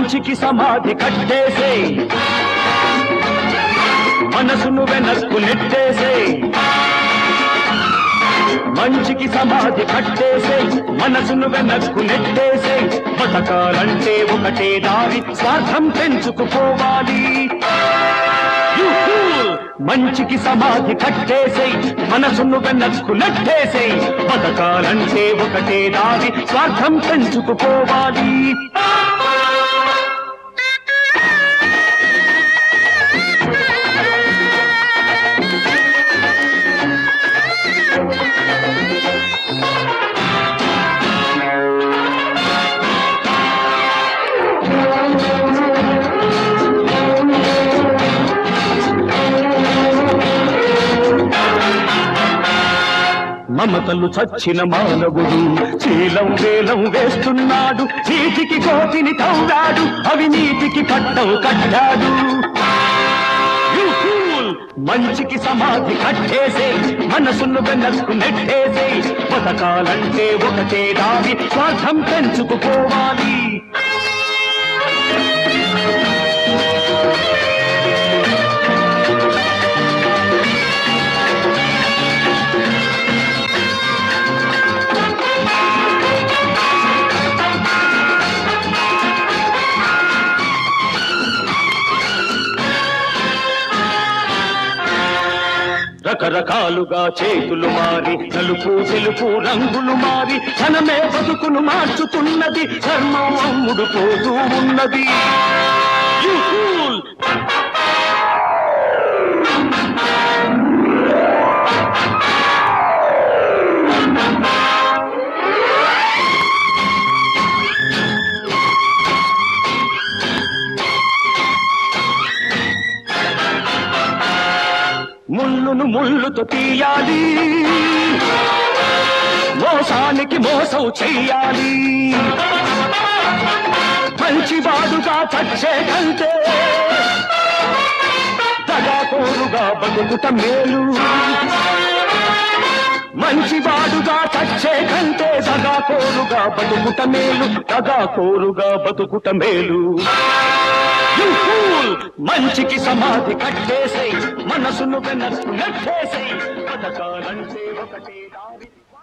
మంచికి సమాధి కట్టేసే మనసును వెనక్కు నెట్టేసే మంచికి సమాధి కట్టేసే మనసును వెనక్కు నెట్టేసే బతకాలంటే ఒకటే దారి స్వార్థం పెంచుకుపోవాలి You fool! మంచికి సమాధి కట్టేసే మనసును వెనక్కు నెట్టేసే బతకాలంటే ఒకటే దారి స్వార్థం పెంచుకుపోవాలి మమతలు చచ్చిన మానవుడు శీలం వేలం వేస్తున్నాడు నీతికి కోతిని తవ్వాడు అవినీతికి పట్టం కట్టాడు You fool! మంచికి సమాధి కట్టేసే మనసును వెనక్కు నెట్టేసే బతకాలంటే ఒకటే దారి స్వార్థం పెంచుకుపోవాలి రకరకాలుగా చేతులు మారి నలుపు తెలుపు రంగులు మారి ధనమే బతుకును మార్చుతున్నది ధర్మం అమ్ముడు పోతూ ఉన్నది You fool! ముళ్ళును ముళ్ళుతో తీయాలి మోసానికి మోసం చెయ్యాలి మంచివాడుగా చచ్చే కంటే దగాకోరుగా బతుకుట మేలు మంచివాడుగా చచ్చే కంటే దగాకోరుగా బతుకుట మేలు దగాకోరుగా బతుకుట మేలు You fool! మంచికి సమాధి కట్టేసై మనసును వెనక్కు నెట్టేసై పథకాలంటే ఒకటే దారి